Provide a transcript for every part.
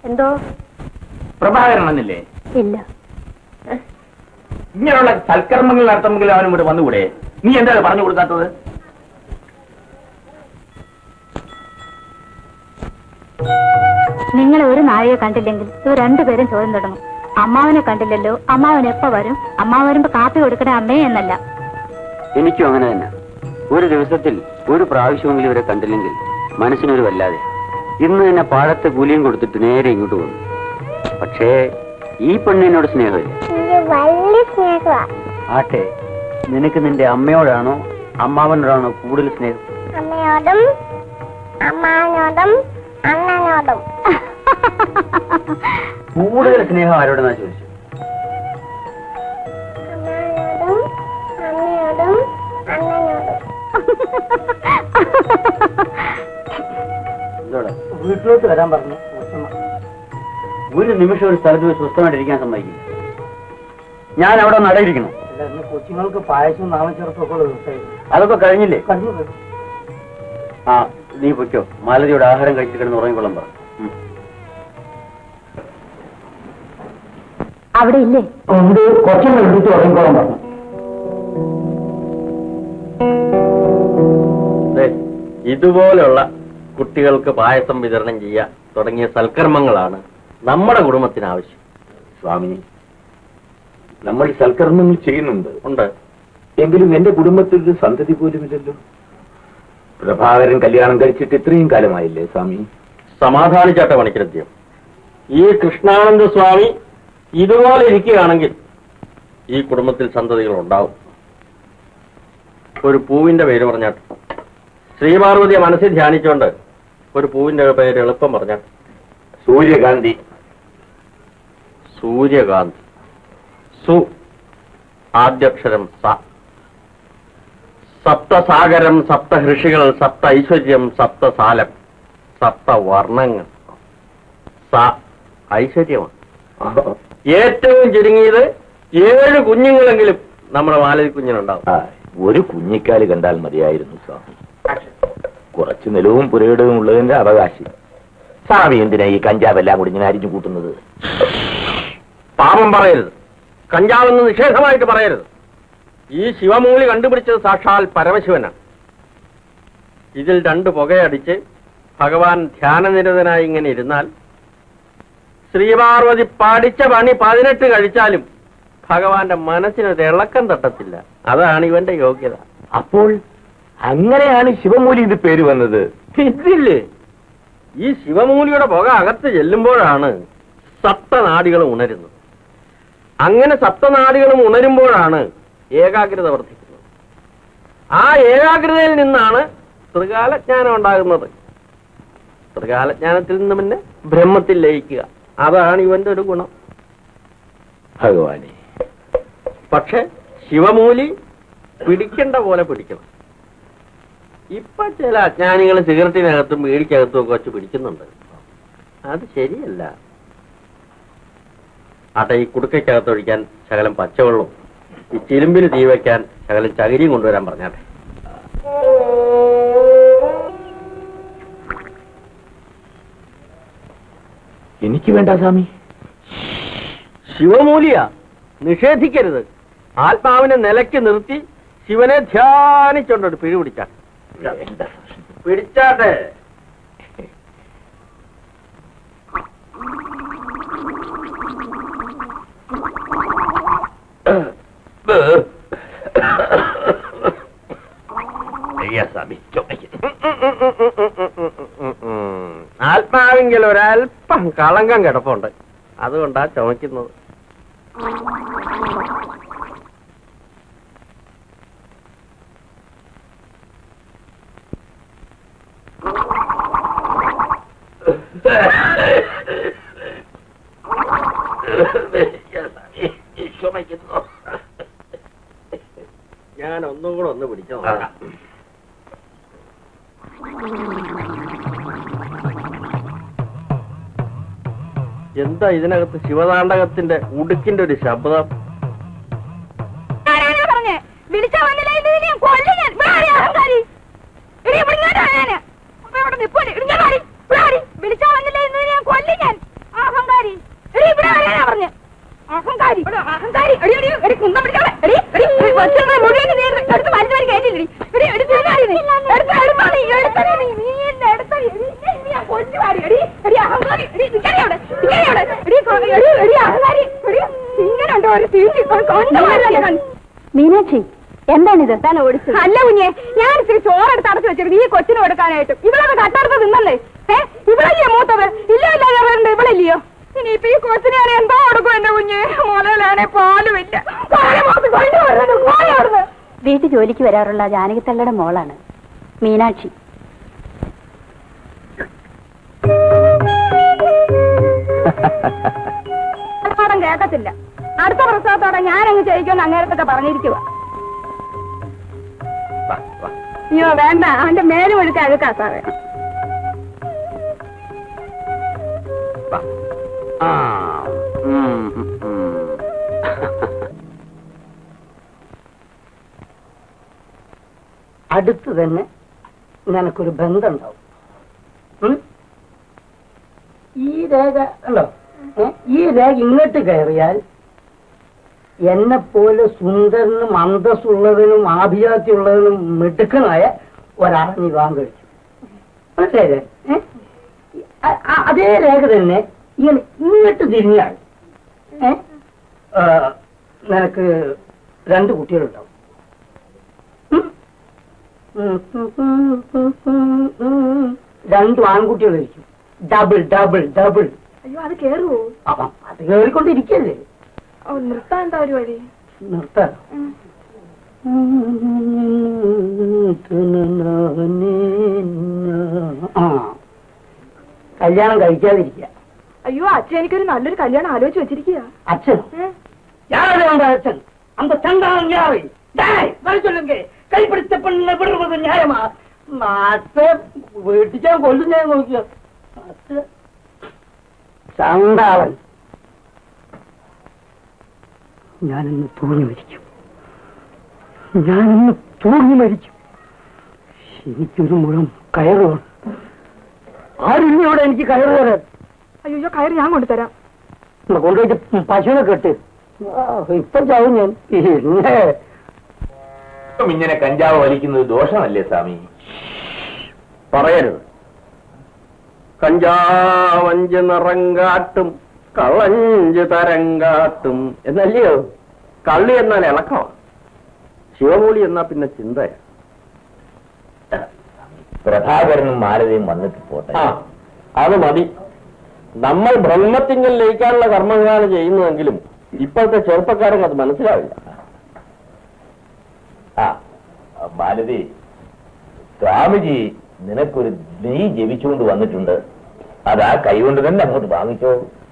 എന്തോ പ്രഭാകരൻ എന്നില്ലേ ഇല്ല ഇങ്ങനെയുള്ള സൽക്കർമ്മങ്ങൾ നടത്തുമെങ്കിൽ അവനും ഇവിടെ വന്നുകൂടെ നീ എന്താ പറഞ്ഞു കൊടുക്കാത്തത് നിങ്ങളെ ഒരു നാഴിക കണ്ടില്ലെങ്കിൽ ഇവർ രണ്ടുപേരും ചോദ്യം തുടങ്ങും അമ്മാവനെ കണ്ടില്ലല്ലോ അമ്മാവൻ എപ്പോ വരും അമ്മാവൻ വരുമ്പോ കാപ്പി കൊടുക്കണേ അമ്മേ എന്നല്ല എനിക്കും അങ്ങനെ തന്നെ ഒരു ദിവസത്തിൽ ഒരു പ്രാവശ്യമെങ്കിലും ഇവരെ കണ്ടില്ലെങ്കിൽ മനസ്സിനൊരു വല്ലാതെ ഇന്ന് തന്നെ പാഴത്തെ കൂലിയും കൊടുത്തിട്ട് നേരെ ഇങ്ങോട്ട് വന്നു പക്ഷേ ഈ പെണ്ണിനോട് സ്നേഹമില്ല എനിക്ക് വലിയ സ്നേഹമാ ആട്ടെ നിനക്ക് നിന്റെ അമ്മയോടാണോ അമ്മാവനോടാണോ കൂടുതൽ സ്നേഹം അമ്മയോടും അമ്മാവനോടും അണ്ണനോടും കൂടുതൽ സ്നേഹം ആരോടെന്നാ ചോദിച്ചു അമ്മാവനോടും അമ്മയോടും അണ്ണനോടും എന്തോടെ വീട്ടിലോട്ട് വരാൻ പറഞ്ഞു ഒരു നിമിഷം ഒരു സ്ഥലത്ത് പോയി സ്വസ്ഥമായിട്ടിരിക്കാൻ സമ്മതിക്കില്ല ഞാൻ അവിടെ നടയിരിക്കണം കൊച്ചുങ്ങൾക്ക് പായസം നാമച്ചേർത്തൊക്കെ ഉള്ള ദിവസമായിരുന്നു അതൊക്കെ കഴിഞ്ഞില്ലേ കഴിഞ്ഞു ആ നീ പൊയ്ക്കോ മാലതിയുടെ ആഹാരം കഴിച്ചിട്ട് കിടന്ന് ഉറങ്ങിക്കൊള്ളാൻ പറ ഉം. അവിടെ ഇല്ലേ ഉണ്ട് കുറച്ചും എടുത്ത് ഉറങ്ങിക്കോളാൻ പറഞ്ഞു ദേ, ഇതുപോലുള്ള കുട്ടികൾക്ക് പായസം വിതരണം ചെയ്യുക തുടങ്ങിയ സൽക്കർമ്മങ്ങളാണ് നമ്മുടെ കുടുംബത്തിന് ആവശ്യം സ്വാമി നമ്മൾ സൽക്കർമ്മങ്ങൾ ചെയ്യുന്നുണ്ട് ഉണ്ട് എങ്കിലും എന്റെ കുടുംബത്തിൽ ഒരു സന്തതി പോലുമില്ലല്ലോ പ്രഭാകരൻ കല്യാണം കഴിച്ചിട്ട് ഇത്രയും കാലമായില്ലേ സ്വാമി സമാധാനിച്ചാട്ട പണിക്കരത്യം ഈ കൃഷ്ണാനന്ദ സ്വാമി ഇതുപോലെ ഇരിക്കുകയാണെങ്കിൽ ഈ കുടുംബത്തിൽ സന്തതികൾ ഉണ്ടാവും ഒരു പൂവിന്റെ പേര് പറഞ്ഞാട്ട് ശ്രീപാർവതിയെ മനസ്സിൽ ധ്യാനിച്ചുകൊണ്ട് ഒരു പൂവിന്റെ പേര് എളുപ്പം പറഞ്ഞാട്ട് സൂര്യകാന്തി സൂര്യകാന്തി സു ആദ്യക്ഷരം സ സപ്തസാഗരം സപ്തഹൃഷികൾ സപ്ത ഐശ്വര്യം സപ്തസാലം സപ്തവർണ്ണങ്ങൾ സ ഐശ്വര്യമാണ് ഏറ്റവും ചുരുങ്ങിയത് ഏഴ് കുഞ്ഞുങ്ങളെങ്കിലും നമ്മുടെ മാലതി കുഞ്ഞിനുണ്ടാവും ആ, ഒരു കുഞ്ഞിക്കാല് കണ്ടാൽ മതിയായിരുന്നു സ്വാമി കുറച്ചു നിലവും പുരയിടവും ഉള്ളതിന്റെ അവകാശി സ്വാമി എന്തിനാ ഈ കഞ്ചാവെല്ലാം കൂടി ഇങ്ങനെ അരിഞ്ഞു കൂട്ടുന്നത് പാപം പറയരുത് കഞ്ചാവെന്ന് നിഷേധമായിട്ട് പറയരുത് ഈ ശിവമൂലി കണ്ടുപിടിച്ചത് സാക്ഷാൽ പരമശിവനാണ് ഇതിൽ രണ്ട് പുകയടിച്ച് ഭഗവാൻ ധ്യാനനിരതനായി ഇങ്ങനെ ഇരുന്നാൽ ശ്രീപാർവതി പഠിച്ച പണി പതിനെട്ട് കഴിച്ചാലും ഭഗവാന്റെ മനസ്സിനൊരു ഇളക്കം തട്ടത്തില്ല അതാണ് ഇവന്റെ യോഗ്യത അപ്പോൾ അങ്ങനെയാണ് ശിവമൂലി ഇത് പേര് വന്നത് ഇതില്ലേ ഈ ശിവമൂലിയുടെ പുക അകത്ത് ചെല്ലുമ്പോഴാണ് സപ്തനാടികളും ഉണരുന്നത് അങ്ങനെ സപ്തനാടികളും ഉണരുമ്പോഴാണ് ഏകാഗ്രത വർദ്ധിക്കുന്നത് ആ ഏകാഗ്രതയിൽ നിന്നാണ് ത്രികാലജ്ഞാനം ഉണ്ടാകുന്നത് ത്രികാലജ്ഞാനത്തിൽ നിന്ന് പിന്നെ ബ്രഹ്മത്തിൽ ലയിക്കുക അതാണ് ഇവന്റെ ഒരു ഗുണം ഭഗവാനെ പക്ഷെ ശിവമൂലി പിടിക്കേണ്ട പോലെ പിടിക്കണം ഇപ്പൊ ചില അജ്ഞാനികൾ സിഗരറ്റിനകത്തും ബീഡിക്കകത്തും ഒക്കെ വെച്ച് പിടിക്കുന്നുണ്ട് അത് ശരിയല്ല ആട്ടെ ഈ കുടുക്കയ്ക്കകത്ത് ഒഴിക്കാൻ ശകലം പച്ചവെള്ളവും ഈ ചിലുമ്പിന് തീ വയ്ക്കാൻ ശകലം ചകിരിയും കൊണ്ടുവരാൻ പറഞ്ഞാട്ടെ എനിക്ക് വേണ്ട സ്വാമി ശിവമൂലിയ നിഷേധിക്കരുത് ആത്മാവിനെ നിലയ്ക്ക് നിർത്തി ശിവനെ ധ്യാനിച്ചോണ്ടൊരു പിഴി പിടിച്ചാട്ടെ വേണ്ട പിടിച്ചാട്ടെ അയ്യ സ്വാമി ചുമയ്ക്കുന്നു ആത്മാവിങ്കിൽ ഒരല്പം കളങ്കം കിടപ്പുണ്ട് അതുകൊണ്ടാ ചുമക്കുന്നത് ചുമയ്ക്കുന്നു ഞാൻ ഒന്നും കൂടെ ഒന്ന് പിടിച്ചു നോക്കാം എന്താ ഇതിനകത്ത് ശിവതാണ്ഡകത്തിന്റെ ഉടുക്കിന്റെ ഒരു ശബ്ദം ആരാണ് പറഞ്ഞേ വിളിച്ചാ വന്നില്ല ഇന്ന് നിന്നെ ഞാൻ കൊല്ലും ഞാൻ ഇവിടെ ആരെയാ അഹങ്കാരി ഇനി ഇവിടെ ഇങ്ങോട്ടാ ഞാന് അപ്പൊ ഇവിടെ നിപ്പോലെ ഇങ്ങോട്ടാടി ഇവിടെ ആടി വിളിച്ചാ വന്നില്ല ഇന്ന് നിന്നെ ഞാൻ കൊല്ലും ഞാൻ അഹങ്കാരി എടോ, അഹങ്കാരി എടി എടി എടി കുന്തം പിടിക്കാതെ എടി എടി കൊച്ചുങ്ങളെ മുഴുവൻ നീ എടുത്ത് വലിച്ചു വരി കയറ്റില്ലേ എടി എടുത്ത് എടുത്ത് നീ എടുത്ത് എടുത്തോ നീ എടുത്തോ നീ നീ എന്നെ എടുത്തോ നീ എടി, നീ ആ കൊച്ചു വാരി എടി എടി അഹങ്കാരി എടി നിക്കടി അവിടെ നിക്കടി അവിടെ എടി കൊ- എടി എടി അഹങ്കാരി എടി ഇങ്ങനെ ഉണ്ടോ ഒരു തീറ്റി കൊണ്ടുപോകാൻ മീനാക്ഷി എന്താണിത് താൻ ഓടിച്ചത് അല്ല കുഞ്ഞെ ഞാൻ ഇച്ചിരി ചോറെടുത്ത് അടച്ചു വെച്ചിരുന്നു ഈ കൊച്ചിന് കൊടുക്കാനായിട്ട് ഇവളത് കട്ടെടുത്ത് തിന്നല്ലേ ഏ ഇവളല്ലേ മൂത്തത് ഇല്ല ഇല്ല ഇവളുണ്ട് ഇവളല്ലയോ ഇനിയിപ്പൊ ഈ കൊച്ചിനെ ഞാൻ എന്തോ കൊടുക്കും എന്റെ കുഞ്ഞെ മുലയിലാണെ പാലുമില്ല പാല് മോത്ത് കൊണ്ടുവരുന്നു പോയാർന്ന് വീട്ടിൽ ജോലിക്ക് വരാറുള്ള ജാനകിത്തള്ളയുടെ മോളാണ് മീനാക്ഷി പാഠം കേൾക്കത്തില്ല അടുത്ത പ്രസവത്തോടെ ഞാൻ അങ്ങ് ചെയ്യിക്കുമെന്ന് അങ്ങേരത്തൊക്കെ പറഞ്ഞിരിക്കുക വാ, വാ. അയ്യോ വേണ്ട അവന്റെ മേലും ഒഴുക്ക അഴുക്കാ സാറേ വാ. ആ ഉം, ഉം, ഉം. അടുത്ത് തന്നെ നിനക്കൊരു ബന്ധം ഉണ്ടാവും ഉം? ഈ രേഖ ഉണ്ടോ ഏ? ഈ രേഖ ഇങ്ങോട്ട് കയറിയാൽ എന്നെ പോലെ സുന്ദരനും അന്തസ്സുള്ളതിനും ആഭിജാത്യമുള്ളതിനും മിടുക്കനായ ഒരാളെ നീ വിവാഹം കഴിച്ചു മനസ്സിലായില്ലേ ഏ? അ- അ- അതേ രേഖ തന്നെ ഇങ്ങനെ ഇങ്ങോട്ട് തിരിഞ്ഞാൽ ഏ? ആ, നിനക്ക് രണ്ട് കുട്ടികളുണ്ടാവും ഉം? രണ്ടും ആൺകുട്ടികളായിരിക്കും ഡബിൾ ഡബിൾ ഡബിൾ അയ്യോ അത് കേറുവോ അപ്പം അത് കയറിക്കൊണ്ടിരിക്കല്ലേ ഓ നിർത്താൻ എന്താ ഒരു വഴി നിർത്താൻ ആ കല്യാണം കഴിക്കാതിരിക്കുക അയ്യോ അച്ഛൻ എനിക്കൊരു നല്ലൊരു കല്യാണം ആലോചിച്ച് വെച്ചിരിക്കുക അച്ഛൻ யாரு அந்த அച്ഛன் அந்த சண்டாளன் யாரு டேய் வர சொல்லுங்க கைப்பிடித்த பெண்ணை விடுறது நியாயமா നാട്ടെ വീട്ടിച്ചാൻ കൊല്ലും ഞാൻ നോക്കിയോ നാട്ടെ ചണ്ടാളൻ ഞാനിന്ന് തൂങ്ങി മരിക്കും ഞാനിന്ന് തൂങ്ങി മരിക്കും എനിക്കൊരു മുഴം കയറ് വേണം ആരില്ല ഇവിടെ എനിക്ക് കയറ് തരാൻ അയ്യോ കയറി ഞാൻ കൊണ്ടുതരാം എന്നാ കൊണ്ടുപോയിട്ട് പശുവിനെ കെട്ട് ആ, ഇപ്പൊ ചാവും ഞാൻ പിന്നെ ഇപ്പം ഇങ്ങനെ കഞ്ചാവ് വലിക്കുന്നത് ദോഷമല്ലേ സ്വാമി പറയരുത് കഞ്ചാവഞ്ച് നിറങ്കാട്ടും കള്ളഞ്ച് തരങ്കാട്ടും എന്നല്ലയോ കള്ളി എന്നാൽ ഇളക്കമാണ് ശിവമൂലി എന്നാ പിന്നെ ചിന്തയാ പ്രഭാകരനും മാലതയും വന്നിട്ട് പോട്ടെ ആ അത് മതി നമ്മൾ ബ്രഹ്മത്തിങ്കൽ ലയിക്കാനുള്ള കർമ്മങ്ങളാണ് ചെയ്യുന്നതെങ്കിലും ഇപ്പോഴത്തെ ചെറുപ്പക്കാർക്ക് അത് മനസ്സിലാവില്ല ആ മാലതി സ്വാമിജി നിനക്കൊരു നെയ് ജപിച്ചുകൊണ്ട് വന്നിട്ടുണ്ട് അതാ കൈകൊണ്ട് തന്നെ അങ്ങോട്ട് വാങ്ങിച്ചോ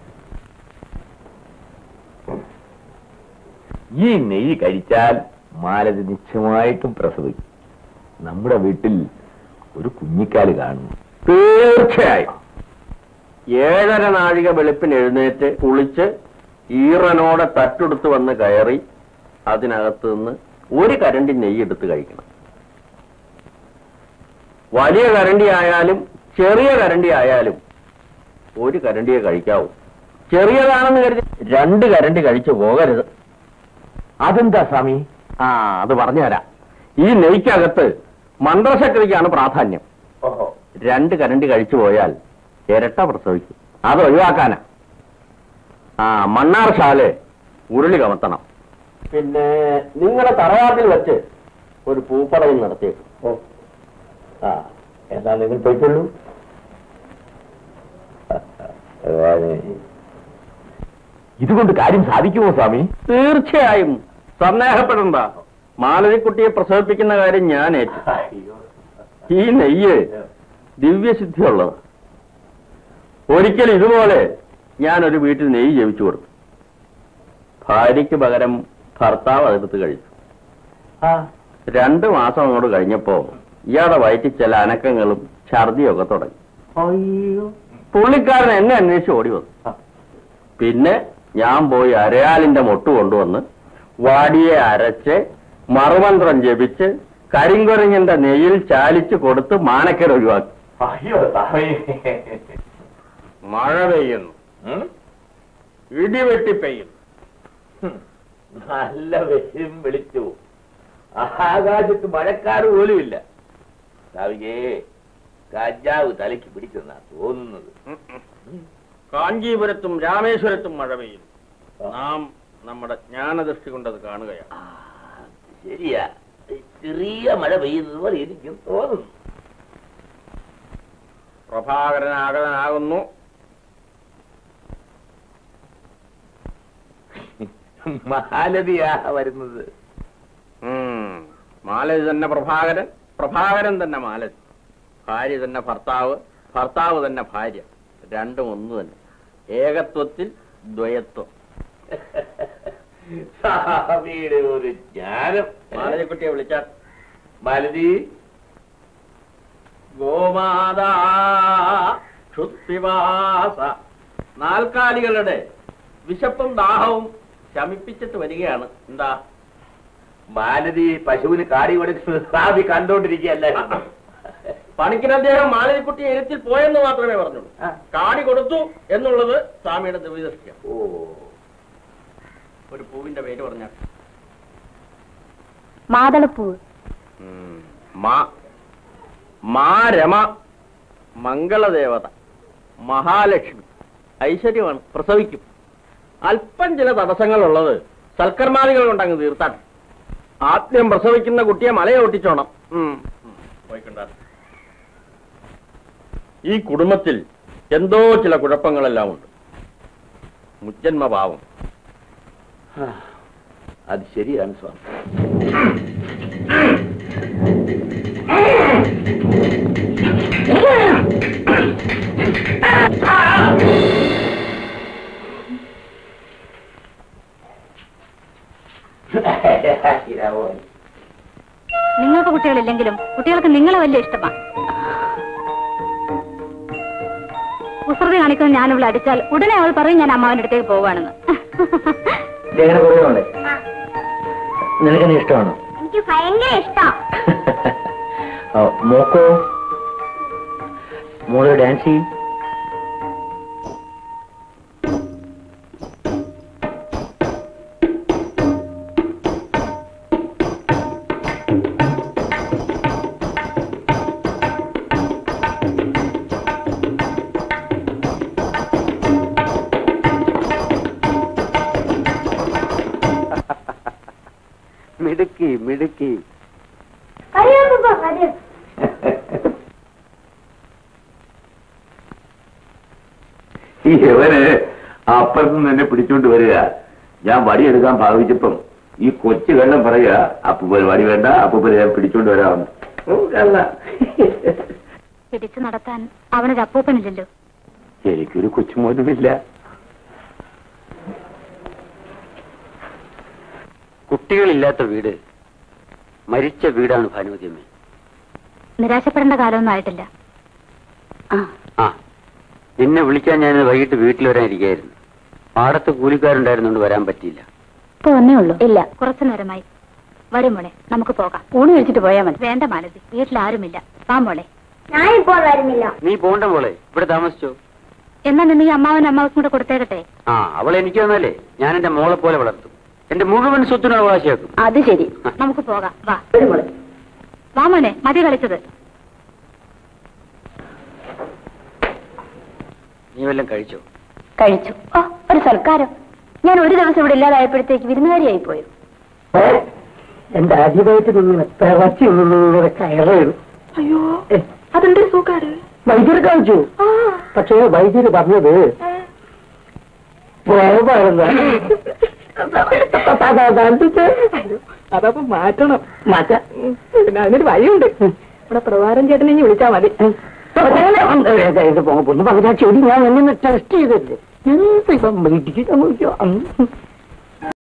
ഈ നെയ്യ് കഴിച്ചാൽ മാലതി നിശ്ചയമായിട്ടും പ്രസവിക്കും നമ്മുടെ വീട്ടിൽ ഒരു കുഞ്ഞിക്കാല് കാണും തീർച്ചയായും ഏഴര നാഴിക വെളുപ്പിന് എഴുന്നേറ്റ് കുളിച്ച് ഈറനോടെ തട്ടെടുത്ത് വന്ന് കയറി അതിനകത്ത് നിന്ന് ഒരു കരണ്ടി നെയ്യ് എടുത്ത് കഴിക്കണം വലിയ കരണ്ടി ആയാലും ചെറിയ കരണ്ടി ആയാലും ഒരു കരണ്ടിയെ കഴിക്കാവൂ ചെറിയതാണെന്ന് കരുതി രണ്ട് കരണ്ടി കഴിച്ചു പോകരുത് അതെന്താ സ്വാമി ആ അത് പറഞ്ഞുതരാം ഈ നെയ്ക്കകത്ത് മന്ത്രശക്തിക്കാണ് പ്രാധാന്യം ഓഹോ രണ്ട് കരണ്ടി കഴിച്ചു പോയാൽ ഇരട്ട പ്രസവിക്കും അത് ഒഴിവാക്കാനാ ആ മണ്ണാർശാല് ഉരുളി കമത്തണം പിന്നെ നിങ്ങളുടെ തറവാട്ടിൽ വെച്ച് ഒരു പൂപ്പടവും നടത്തിയേക്കും ഓ ആ എന്നാ നിങ്ങൾ പോയിക്കൊള്ളൂ ഇതുകൊണ്ട് കാര്യം സാധിക്കുമോ സ്വാമി തീർച്ചയായും സന്ദേഹപ്പെടണ്ട മാലതിക്കുട്ടിയെ പ്രസവിപ്പിക്കുന്ന കാര്യം ഞാൻ ഏറ്റു ഈ നെയ്യ് ദിവ്യസിദ്ധിയുള്ളത് ഒരിക്കൽ ഇതുപോലെ ഞാൻ ഒരു വീട്ടിൽ നെയ്യ് ജപിച്ചു കൊടുത്തു ഭാര്യയ്ക്ക് പകരം ഭർത്താവ് അതെടുത്ത് കഴിച്ചു ആ രണ്ടു മാസം അങ്ങോട്ട് കഴിഞ്ഞപ്പോ ഇയാളുടെ വയറ്റിൽ ചില അനക്കങ്ങളും ഛർദിയൊക്കെ തുടങ്ങി അയ്യോ പുള്ളിക്കാരൻ എന്നെ അന്വേഷിച്ച് ഓടി വന്നു പിന്നെ ഞാൻ പോയി അരയാലിന്റെ മൊട്ട് കൊണ്ടുവന്ന് വാടിയെ അരച്ച് മറുമന്ത്രം ജപിച്ച് കരിങ്കുരങ്ങിന്റെ നെയ്യിൽ ചാലിച്ച് കൊടുത്ത് മാനക്കേട് ഒഴിവാക്കി അയ്യോ സ്വാമി മഴ പെയ്യുന്നു ഉം? ഇടിവെട്ടി പെയ്യുന്നു ഹും, നല്ല വെയും വിളിച്ചു ആകാശത്ത് മഴക്കാറ് പോലുമില്ല രാവിലെ കഞ്ചാവ് തലയ്ക്ക് പിടിച്ചെന്നാ തോന്നുന്നത് കാഞ്ചീപുരത്തും രാമേശ്വരത്തും മഴ പെയ്യും നാം നമ്മുടെ ജ്ഞാനദൃഷ്ടി കൊണ്ടത് കാണുകയാണ് ആ, ശരിയാ ചെറിയ മഴ പെയ്യുന്നത് പോലെ എനിക്കും തോന്നുന്നു പ്രഭാകരനാകനാകുന്നു മാലതിയാ വരുന്നത് ഉം. മാലതി തന്നെ പ്രഭാകരൻ പ്രഭാകരൻ തന്നെ മാലതി ഭാര്യ തന്നെ ഭർത്താവ് ഭർത്താവ് തന്നെ ഭാര്യ രണ്ടും ഒന്ന് തന്നെ ഏകത്വത്തിൽ ദ്വയത്വം സ്വാമിയുടെ ഒരു ജ്ഞാനം മാലതിക്കുട്ടിയെ വിളിച്ചാൽ മാലതി ഗോമാതാ ക്ഷുത്പിവാസ നാൽക്കാലികളുടെ വിശപ്പും ദാഹവും ശമിപ്പിച്ചിട്ട് വരികയാണ് എന്താ മാലതി പശുവിന് കാടി കൊടുക്കുന്നത് സ്വാമി കണ്ടോണ്ടിരിക്കുകയല്ലായിരുന്നു പണിക്കിന് അദ്ദേഹം മാലതിക്കുട്ടി എഴുത്തിൽ പോയെന്ന് മാത്രമേ പറഞ്ഞുള്ളൂ ആ. കാടി കൊടുത്തു എന്നുള്ളത് സ്വാമിയുടെ ദിവ്യദൃഷ്ടിയാണ് ഓ ഒരു പൂവിന്റെ പേര് പറഞ്ഞാൽ മാതളപ്പൂവ് മാ- മാരമ മംഗളദേവത മഹാലക്ഷ്മി ഐശ്വര്യമാണ് പ്രസവിക്കും അല്പം ചില തടസ്സങ്ങളുള്ളത് സൽക്കർമാദികൾ കൊണ്ടങ്ങ് തീർത്താൻ ആദ്യം പ്രസവിക്കുന്ന കുട്ടിയെ മലയെ ഒട്ടിച്ചോണം ഉം. ഉം. പോയിക്കൊണ്ടാ ഈ കുടുംബത്തിൽ എന്തോ ചില കുഴപ്പങ്ങളെല്ലാം ഉണ്ട് മുജ്ജന്മഭാവം ആ, അത് ശരിയാണ് സ്വാമി നിങ്ങൾക്ക് കുട്ടികളില്ലെങ്കിലും കുട്ടികൾക്ക് നിങ്ങളെ വലിയ ഇഷ്ടമാണ് കുസൃതി കാണിക്കുന്ന ഞാൻ ഇവിടെ അടിച്ചാൽ ഉടനെ അവൾ പറയും ഞാൻ അമ്മാവന്റെ അടുത്തേക്ക് പോവുകയാണെന്ന് ഇതെങ്ങനെ പറയുവാണ് നിനക്കെന്നെ ഇഷ്ടമാണോ എനിക്ക് ഭയങ്കര ഇഷ്ടം മോക്കോ മോള് ഡാൻസ് ചെയ്യും മിടുക്കി മിടുക്കി അറിയോ പപ്പ അറിയോ ഈ ഇവന് അപ്പുറത്ത് നിന്ന് എന്നെ പിടിച്ചോണ്ട് വരിക ഞാൻ വടിയെടുക്കാൻ ഭാവിച്ചപ്പം ഈ കൊച്ചു കള്ളം പറയുക അപ്പൂപ്പന് വടി വേണ്ട അപ്പൂപ്പനെ ഞാൻ പിടിച്ചോണ്ട് വരാമെന്ന് ഓ, കള്ള. പിടിച്ചു നടത്താൻ അവനൊരു അപ്പൂപ്പനില്ലല്ലോ എനിക്കൊരു കൊച്ചുമോനുമില്ല കുട്ടികളില്ലാത്ത വീട് മരിച്ച വീടാണ് ഭാനുമതിയമ്മേ നിരാശപ്പെടേണ്ട കാലമൊന്നും ആയിട്ടില്ല ആ നിന്നെ വിളിക്കാൻ ഞാൻ വൈകിട്ട് വീട്ടിൽ വരാൻ ഇരിക്കായിരുന്നു പാടത്ത് കൂലിക്കാരുണ്ടായിരുന്നോണ്ട് വരാൻ പറ്റിയില്ല ഇപ്പൊ വന്നേ ഉള്ളൂ ഇല്ല കുറച്ചു നേരമായി വരും മോളെ നമുക്ക് പോകാം ഊണ് കഴിച്ചിട്ട് പോയാൽ മതി വേണ്ട മാലതി വീട്ടിൽ ആരുമില്ല വാ മോളെ ഞാനിപ്പോൾ വരുന്നില്ല നീ പോണ്ട മോളെ ഇവിടെ താമസിച്ചോ എന്നാ നിന്നെ ഈ അമ്മാവനും അമ്മാവക്കും കൂടെ കൊടുത്തേക്കട്ടെ ആ അവളെ എനിക്ക് വന്നാലേ ഞാൻ എന്റെ മോളെ പോലെ വളർത്തും എന്റെ മുഴുവൻ സ്വത്തിനും അവകാശമാക്കും അത് ശരി നമുക്ക് പോകാം വാ വാ മോനെ മതി കളിച്ചത് നീ വല്ലതും കഴിച്ചോ കഴിച്ചു ഓ ഒരു സൽക്കാരം ഞാൻ ഒരു ദിവസം ഇവിടെ ഇല്ലാതായപ്പോഴത്തേക്ക് വിരുന്നുകാരിയായി പോയി എന്റെ ആദ്യമായിട്ട് നിന്ന് പിറച്ചി കയറേడు അയ്യോ അതെന്തൊരു സുഖാട് വൈദ്യുതി കഴിച്ചു പക്ഷേ വൈദ്യുതി പറഞ്ഞത് അതപ്പൊ മാറ്റണം മാറ്റാം പിന്നെ അതിനൊരു വഴിയുണ്ട് ഇവിടെ പ്രഭാരം ചേട്ടനെ ഇനി വിളിച്ചാ മതി പൊണ്ണു പറഞ്ഞ ചെടി ഞാൻ എന്നെ ടെസ്റ്റ് ചെയ്തല്ലേ എന്ത് ഇപ്പം വീട്ടിക്ക് സംഭവിച്ചോ